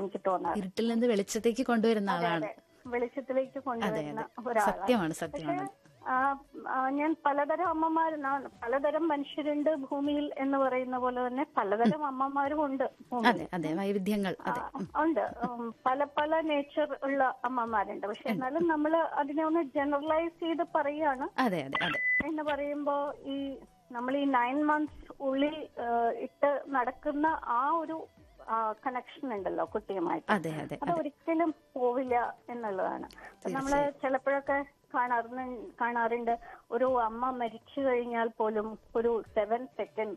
എനിക്ക് തോന്നാറ് ഇരുട്ടിൽ നിന്ന് വെളിച്ചത്തേക്ക് കൊണ്ടുവരുന്ന അതെ ആളാണ് അതെ വെളിച്ചത്തിലേക്ക് അതെ കൊണ്ടുവരുന്ന അതെ ഒരാളാണ് സത്യമാണ് സത്യമാണ് ആ, ആ, ഞാൻ പലതരം അമ്മമാർ പലതരം മനുഷ്യരുണ്ട് ഭൂമിയിൽ എന്ന് പറയുന്ന പോലെ തന്നെ പലതരം അമ്മമാരും ഉണ്ട് ഭൂമിയിൽ അതെ അതെ വൈവിധ്യങ്ങൾ അതെ ആ, ഉണ്ട് ഉം, പല പല നേച്ചർ ഉള്ള അമ്മമാരുണ്ട് പക്ഷെ എന്നാലും നമ്മൾ അതിനെ ഒന്ന് ജനറലൈസ് ചെയ്ത് പറയാണ് അതെ അതെ അതെ എന്ന് പറയുമ്പോ ഈ നമ്മൾ ഈ നയൻ മന്ത്സ് ഉള്ളിൽ ആ, ഇട്ട് നടക്കുന്ന ആ ഒരു കണക്ഷൻ ഉണ്ടല്ലോ കുട്ടിയുമായിട്ട് അതെ അതെ അത് ഒരിക്കലും പോവില്ല എന്നുള്ളതാണ് അപ്പൊ നമ്മള് ചിലപ്പോഴൊക്കെ കാണാറുണ്ട് കാണാറുണ്ട് ഒരു അമ്മ മരിച്ചു കഴിഞ്ഞാൽ പോലും ഒരു സെവൻ സെക്കൻഡ്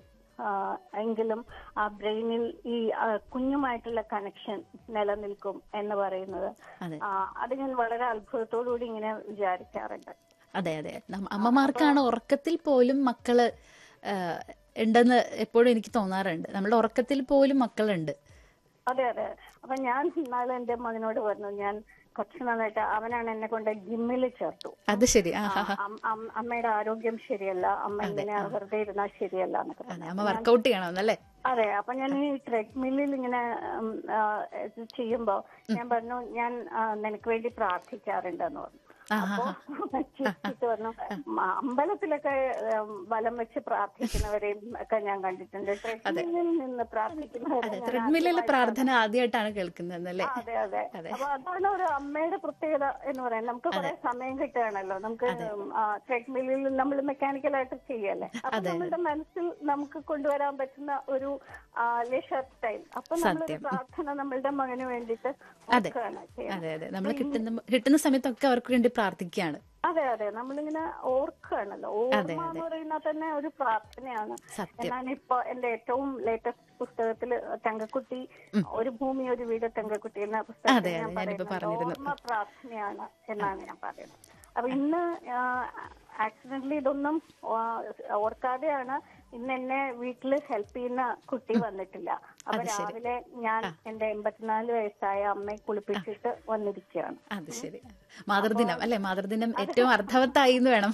എങ്കിലും ആ ബ്രെയിനിൽ ഈ ആ, കുഞ്ഞുമായിട്ടുള്ള കണക്ഷൻ നിലനിൽക്കും എന്ന് പറയുന്നത് അതെ ആ, അത് ഞാൻ വളരെ അത്ഭുതത്തോടുകൂടി ഇങ്ങനെ വിചാരിക്കാറുണ്ട് അതെ അതെ നമ്മ- അമ്മമാർക്കാണ് ഉറക്കത്തിൽ പോലും മക്കള് ആ, ഉണ്ടെന്ന് എപ്പോഴും എനിക്ക് തോന്നാറുണ്ട് നമ്മുടെ ഉറക്കത്തിൽ പോലും മക്കളുണ്ട് അതെ അതെ അപ്പൊ ഞാൻ ഇന്നാളെ എന്റെ മകനോട് പറഞ്ഞു ഞാൻ കുറച്ച് നന്നായിട്ട് അവനാണ് എന്നെ കൊണ്ട് ജിമ്മിൽ ചേർത്തു അത് ശരി ആ ആ, അം- അം- അമ്മയുടെ ആരോഗ്യം ശരിയല്ല അമ്മ ഇങ്ങനെ വെറുതെ ഇരുന്നാൽ ശരിയല്ല എന്നൊക്കെ അതെ പറഞ്ഞു അമ്മ വർക്കൗട്ട് ചെയ്യണമെന്നല്ലേ അതെ അപ്പൊ ഞാൻ ഈ ട്രെഡ്മില്ലിൽ ഇങ്ങനെ ഉം, ആ, ഇത് ചെയ്യുമ്പോ ഞാൻ പറഞ്ഞു ഞാൻ ആ, നിനക്ക് വേണ്ടി പ്രാർത്ഥിക്കാറുണ്ടെന്ന് പറഞ്ഞു അപ്പൊ ചിരിച്ചിട്ട് പറഞ്ഞു "മ- അമ്പലത്തിലൊക്കെ ഉം, വലം വെച്ച് പ്രാർത്ഥിക്കുന്നവരെയും ഒക്കെ ഞാൻ കണ്ടിട്ടുണ്ട് ട്രെഡ്മില്ലിൽ നിന്ന് പ്രാർത്ഥിക്കുന്നവരെ അതെ ഞാൻ ത്രെഡ്മില്ലിലെ പ്രാർത്ഥന ആദ്യമായിട്ടാണ് കേൾക്കുന്നതല്ലേ ആ, അതെ അതെ അപ്പൊ അതാണ് ഒരു അമ്മയുടെ പ്രത്യേകത എന്ന് പറയുന്നത് നമുക്ക് കുറെ സമയം കിട്ടുകയാണല്ലോ നമുക്ക് ട്രെഡ്മില്ലിൽ നമ്മൾ മെക്കാനിക്കലായിട്ട് ചെയ്യല്ലേ അപ്പൊ നമ്മളുടെ മനസ്സിൽ നമുക്ക് കൊണ്ടുവരാൻ പറ്റുന്ന ഒരു ലേഷർ ടൈം അപ്പൊ നമ്മളൊരു പ്രാർത്ഥന നമ്മളുടെ മകന് വേണ്ടിയിട്ട് ഓർക്കുകയാണ് ചെയ്യുന്നത് അതെ അതെ നമ്മൾ കിട്ടുന്ന കിട്ടുന്ന സമയത്തൊക്കെ അവർക്ക് വേണ്ടി പ്രാർത്ഥിക്കുകയാണ് അതെ അതെ നമ്മളിങ്ങനെ ഓർക്കുകയാണല്ലോ ഓർമ്മ എന്ന് പറയുന്നത് തന്നെ ഒരു പ്രാർത്ഥനയാണ് സത്യം. എന്നാണ് ഇപ്പൊ എന്റെ ഏറ്റവും ലേറ്റസ്റ്റ് പുസ്തകത്തില് തങ്കക്കുട്ടി ഒരു ഭൂമി ഒരു വീട് തങ്കക്കുട്ടി എന്ന അതെ, പുസ്തകത്തിൽ അതെ, ഞാൻ ഞാനിപ്പോ പറയുന്നത് പറഞ്ഞിരുന്നു. ഓർമ്മ പ്രാർത്ഥനയാണ് എന്നാണ് ഞാൻ പറയുന്നത് അപ്പൊ ഇന്ന് ആക്സിഡന്റലി ഇതൊന്നും ആ, ഓർക്കാതെയാണ് ഇന്ന് എന്നെ വീട്ടില് ഹെൽപ്പ് ചെയ്യുന്ന കുട്ടി വന്നിട്ടില്ല അപ്പൊ രാവിലെ ഞാൻ എന്റെ എൺപത്തിനാല് വയസ്സായ അമ്മയെ കുളിപ്പിച്ചിട്ട് വന്നിരിക്കുകയാണ് അത് ശരി മാതൃദിനം അല്ലെ മാതൃദിനം ഏറ്റവും അർത്ഥവത്തായി എന്ന് വേണം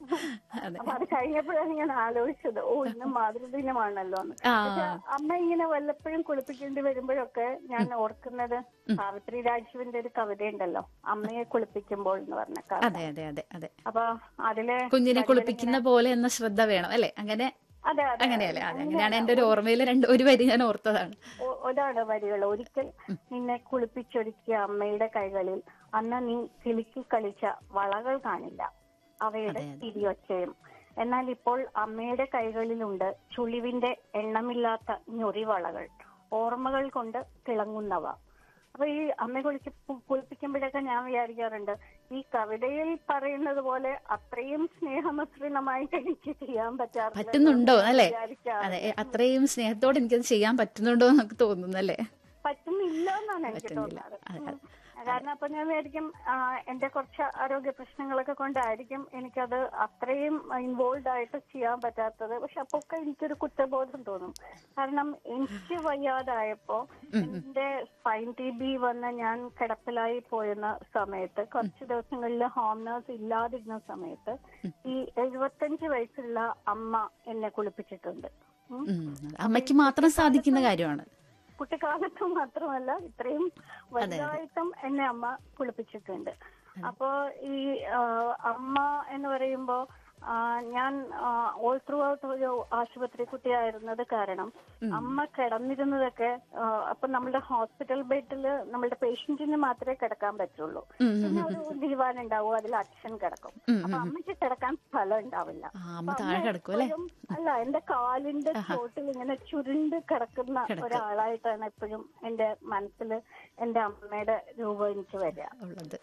അതെ അപ്പൊ അത് കഴിഞ്ഞപ്പോഴാണ് ഞാൻ ആലോചിച്ചത് ഓ ഇന്ന് മാതൃദിനമാണല്ലോ എന്ന് ആ പക്ഷെ അമ്മ ഇങ്ങനെ വല്ലപ്പോഴും കുളിപ്പിക്കേണ്ടി വരുമ്പോഴൊക്കെ ഞാൻ ഓർക്കുന്നത് സാവിത്രി രാജുവിന്റെ ഒരു കവിതയുണ്ടല്ലോ അമ്മയെ കുളിപ്പിക്കുമ്പോൾ എന്ന് പറഞ്ഞ കവിത അതെ അതെ അതെ അതെ അപ്പൊ അതിലെ കുഞ്ഞിനെ കുളിപ്പിക്കുന്ന പോലെ എന്ന ശ്രദ്ധ വേണം അല്ലെ അങ്ങനെ അതെ അതെ അങ്ങനെയല്ലേ അതെ അങ്ങനെയാണ് എന്റെ ഒരു ഓർമ്മയിൽ രണ്ട് ഒരു വരി ഞാൻ ഓർത്തതാണ് ഒ- ഒതാണ് വരികൾ ഒരിക്കൽ നിന്നെ കുളിപ്പിച്ചൊരുക്കിയ അമ്മയുടെ കൈകളിൽ അന്ന് നീ കിലുക്കി കളിച്ച വളകൾ കാണില്ല അവയുടെ തിരിയൊച്ചയും എന്നാൽ ഇപ്പോൾ അമ്മയുടെ കൈകളിലുണ്ട് ചുളിവിന്റെ എണ്ണമില്ലാത്ത ഞൊറിവളകൾ ഓർമ്മകൾ കൊണ്ട് തിളങ്ങുന്നവ അപ്പൊ ഈ അമ്മ കുളിച്ച് കുളിപ്പിക്കുമ്പോഴൊക്കെ ഞാൻ വിചാരിക്കാറുണ്ട് ഈ കവിതയിൽ പറയുന്നത് പോലെ അത്രയും സ്നേഹമിശ്രിതമായിട്ട് എനിക്ക് ചെയ്യാൻ പറ്റാറില്ല പറ്റുന്നുണ്ടോ അല്ലേ വിചാരിക്കാറ് അതെ അത്രയും സ്നേഹത്തോടെ എനിക്കത് ചെയ്യാൻ പറ്റുന്നുണ്ടോ എന്നൊക്കെ തോന്നുന്നു അല്ലേ പറ്റുന്നില്ല എന്നാണ് എനിക്ക് പറ്റുന്നില്ല. തോന്നാറ് അതെ, ഉം. കാരണം അപ്പൊ ഞാൻ വിചാരിക്കും ആ, എന്റെ കുറച്ച് ആരോഗ്യ പ്രശ്നങ്ങളൊക്കെ കൊണ്ടായിരിക്കും എനിക്കത് അത്രയും ഇൻവോൾവ് ആയിട്ട് ചെയ്യാൻ പറ്റാത്തത് പക്ഷെ അപ്പൊ ഒക്കെ എനിക്കൊരു കുറ്റബോധം തോന്നും കാരണം എനിക്ക് വയ്യാതായപ്പോ എന്റെ സ്പൈൻ ടി ബി വന്ന് ഞാൻ കിടപ്പിലായി പോയിരുന്ന സമയത്ത് കുറച്ച് ദിവസങ്ങളിൽ ഹോം നേഴ്സ് ഇല്ലാതിരുന്ന സമയത്ത് ഈ എഴുപത്തഞ്ച് വയസ്സുള്ള അമ്മ എന്നെ കുളിപ്പിച്ചിട്ടുണ്ട് ഉം. ഉം. അമ്മയ്ക്ക് മാത്രം സാധിക്കുന്ന കാര്യമാണ് കുട്ടിക്കാലത്ത് മാത്രമല്ല ഇത്രയും വലുതായിട്ടും എന്നെ അമ്മ കുളിപ്പിച്ചിട്ടുണ്ട് അപ്പോ ഈ ആ, അമ്മ എന്ന് പറയുമ്പോ ആ, ഞാൻ ഓൾ ത്രൂ ഔട്ട് ഒരു ആശുപത്രി കുട്ടിയായിരുന്നത് കാരണം അമ്മ കിടന്നിരുന്നതൊക്കെ ആ, അപ്പൊ നമ്മുടെ ഹോസ്പിറ്റൽ ബെഡിൽ നമ്മുടെ പേഷ്യന്റിന് മാത്രമേ കിടക്കാൻ പറ്റുള്ളൂ ഉം, ഉം, പിന്നെ ഒരു ദിവാൻ ഉണ്ടാവും അതിൽ അച്ഛൻ കിടക്കും അപ്പൊ അമ്മയ്ക്ക് കിടക്കാൻ സ്ഥലം ഉണ്ടാവില്ല ആ, അമ്മ താഴെ കിടക്കും അല്ലേ എപ്പോഴും അല്ല എന്റെ കാലിന്റെ ചോട്ടിൽ ഇങ്ങനെ ചുരുണ്ട് കിടക്കുന്ന ഒരാളായിട്ടാണ് എപ്പോഴും എന്റെ മനസ്സിൽ എന്റെ അമ്മയുടെ രൂപം എനിക്ക് വരിക ഉള്ളത്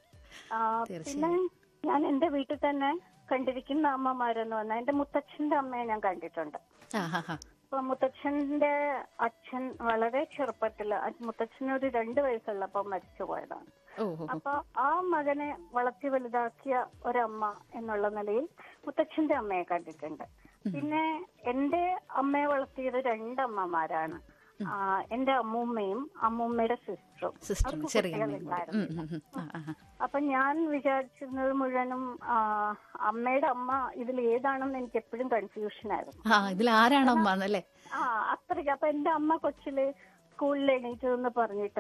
ആ, പിന്നെ ഞാൻ എന്റെ വീട്ടിൽ തന്നെ കണ്ടിരിക്കുന്ന അമ്മമാരെന്ന് പറഞ്ഞാൽ എന്റെ മുത്തച്ഛന്റെ അമ്മയെ ഞാൻ കണ്ടിട്ടുണ്ട് ആ ഹാ ഹാ അപ്പൊ മുത്തച്ഛന്റെ അച്ഛൻ വളരെ ചെറുപ്പത്തില് അ- മുത്തച്ഛന് ഒരു രണ്ട് വയസ്സുള്ളപ്പോ മരിച്ചു പോയതാണ് ഓ ഓ, ഓ. അപ്പൊ ആ മകനെ വളർത്തി വലുതാക്കിയ ഒരമ്മ എന്നുള്ള നിലയിൽ മുത്തച്ഛന്റെ അമ്മയെ കണ്ടിട്ടുണ്ട് പിന്നെ എന്റെ അമ്മയെ വളർത്തിയത് രണ്ടമ്മമാരാണ് ആ, എന്റെ അമ്മൂമ്മയും അമ്മൂമ്മയുടെ സിസ്റ്ററും സിസ്റ്ററും ചെറിയ അമ്മയും കൂടി. ഉം, ഉം, ഉം. ആ, ആ, ആ. അപ്പൊ ഞാൻ വിചാരിച്ചിരുന്നത് മുഴുവനും ആ, അമ്മയുടെ അമ്മ ഇതിൽ ഏതാണെന്ന് എനിക്ക് എപ്പോഴും കൺഫ്യൂഷൻ ആയിരുന്നു ആ ഇതിൽ ആരാണ് അമ്മ എന്നല്ലേ ആ അത്രയ്ക്ക് അപ്പൊ എന്റെ അമ്മ കൊച്ചില് സ്കൂളിൽ എണീറ്റതെന്ന് പറഞ്ഞിട്ട്